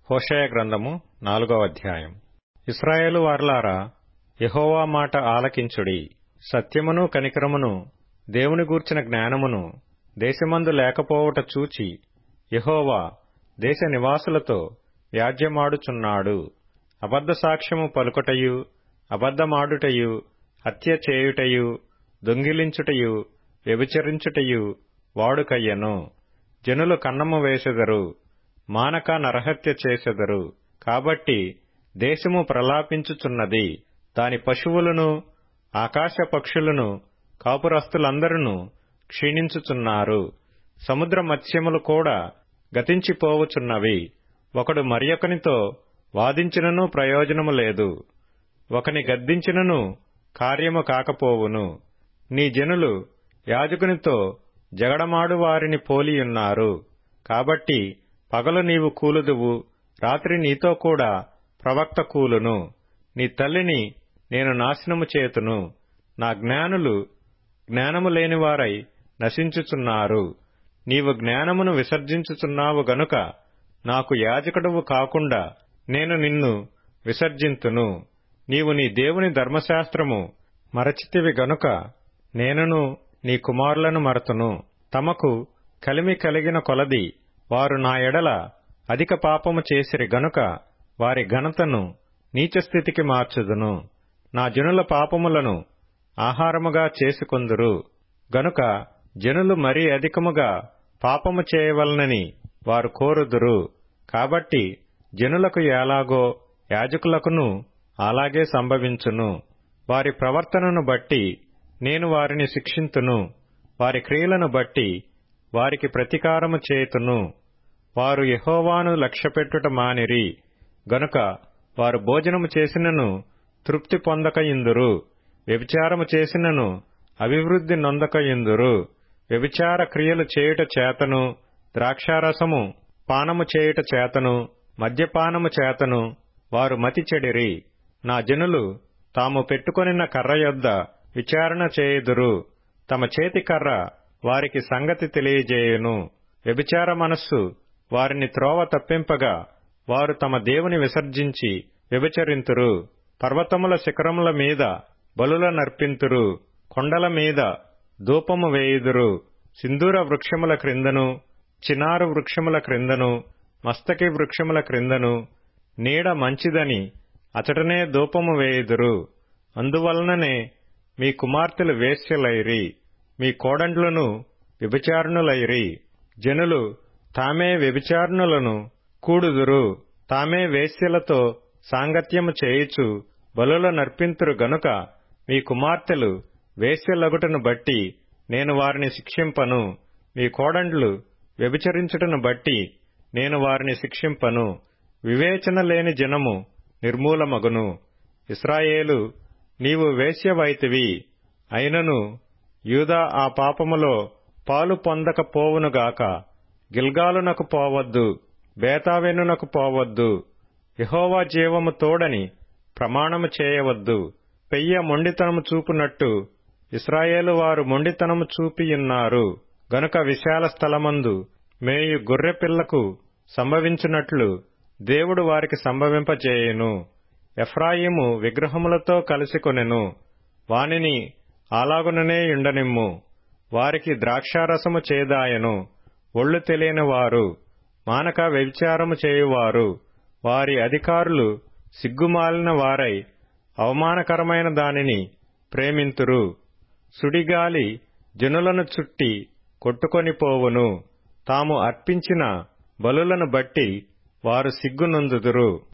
హోషేయ గ్రంథము నాలుగవ అధ్యాయం ఇస్రాయేలు వార్లారా యెహోవా మాట ఆలకించుడి సత్యమును కనికరమును దేవుని గూర్చిన జ్ఞానమును దేశమందు లేకపోవుట చూచి యెహోవా దేశ నివాసులతో వ్యాజ్యమాడుచున్నాడు అబద్ధ సాక్ష్యము పలుకుటయు అబద్ధమాడుటయు హత్య చేయుటయు దొంగిలించుటయు వ్యభిచరించుటయు వాడుకయ్యను జనులు కన్నము వేసెదరు మానక నరహత్య చేసెదరు కాబట్టి దేశము ప్రలాపించుచున్నది దాని పశువులను ఆకాశ పక్షులను కాపురస్తులందరూ క్షీణించుచున్నారు సముద్ర మత్స్యములు కూడా గతించిపోవుచున్నవి ఒకడు మరియొకనితో వాదించినను ప్రయోజనము లేదు ఒకని గద్దించినను కార్యము కాకపోవును నీ జనులు యాజకునితో జగడమాడు వారిని పోలియున్నారు కాబట్టి పగలు నీవు కూలుదువు రాత్రి నీతో కూడా ప్రవక్త కూలును నీ తల్లిని నేను నాశనము చేతును నా జ్ఞానులు జ్ఞానము లేనివారై నశించుచున్నారు నీవు జ్ఞానమును విసర్జించుచున్నావు గనుక నాకు యాజకుడువు కాకుండా నేను నిన్ను విసర్జింతును నీవు నీ దేవుని ధర్మశాస్త్రము మరచితివి గనుక నేనును నీ కుమారులను మరతును తమకు కలిమి కలిగిన కొలది వారు నా ఎడల అధిక పాపము చేసిరి గనుక వారి ఘనతను నీచస్థితికి మార్చుదును నా జనుల పాపములను ఆహారముగా చేసుకొందురు గనుక జనులు మరీ అధికముగా పాపము చేయవలనని వారు కోరుదురు కాబట్టి జనులకు ఎలాగో యాజకులకును అలాగే సంభవించును వారి ప్రవర్తనను బట్టి నేను వారిని శిక్షింతును వారి క్రియలను బట్టి వారికి ప్రతీకారము చేతును వారు యహోవాను లక్ష్యపెట్టుట మానిరి గనుక వారు భోజనము చేసినను తృప్తి పొందక ఇందురు వ్యభిచారము చేసినను అభివృద్ధి నొందక ఇందురు వ్యభిచార క్రియలు చేయుట చేతను ద్రాక్షారసము పానము చేయుట చేతను మద్యపానము చేతను వారు మతి చెడిరి నా జనులు తాము పెట్టుకొనిన కర్ర యొద్ద విచారణ చేయుదురు తమ చేతి కర్ర వారికి సంగతి తెలియజేయును వ్యభిచార మనస్సు వారిని త్రోవ తప్పింపగా వారు తమ దేవుని విసర్జించి వ్యభిచరింతురు పర్వతముల శిఖరముల మీద బలుల నర్పింతురు కొండల మీద ధూపము వేయుదురు సింధూర వృక్షముల క్రిందను చినారు వృక్షముల క్రిందను మస్తకి వృక్షముల క్రిందను నీడ మంచిదని అచటనే ధూపము వేయుదురు అందువలననే మీ కుమార్తెలు వేశ్యలైరి మీ కోడండ్లను వ్యభిచారణులైరి జనులు తామే వ్యభిచారణులను కూడుదురు తామే వేశ్యలతో సాంగత్యము చేయుచు బలుల నర్పింతురు గనుక మీ కుమార్తెలు వేశ్యలగుటను బట్టి నేను వారిని శిక్షింపను మీ కోడండ్లు వ్యభిచరించుటను బట్టి నేను వారిని శిక్షింపను వివేచన లేని జనము నిర్మూలమగును ఇస్రాయేలు నీవు వేశ్యవైతివి అయినను యూదా ఆ పాపములో పాలు పొందకపోవునుగాక గిల్గాలునకు పోవద్దు బేతావెనునకు పోవద్దు యహోవా జీవము తోడని ప్రమాణము చేయవద్దు పెయ్య మొండితనము చూపునట్టు ఇస్రాయేలు వారు మొండితనము చూపియున్నారు గనుక విశాల స్థలమందు మేయు గొర్రెపిల్లకు సంభవించినట్లు దేవుడు వారికి సంభవింపజేయును ఎఫ్రాయిము విగ్రహములతో కలిసికొనెను వానిని అలాగుననే యుండనిమ్ము వారికి ద్రాక్షారసము చేదాయను ఒళ్ళు తెలియని వారు మానక వ్యభిచారము చేయువారు వారి అధికారులు సిగ్గుమాలిన వారై అవమానకరమైన దానిని ప్రేమింతురు సుడిగాలి జనులను చుట్టి కొట్టుకొని పోవును తాము అర్పించిన బలులను బట్టి వారు సిగ్గునొందుదురు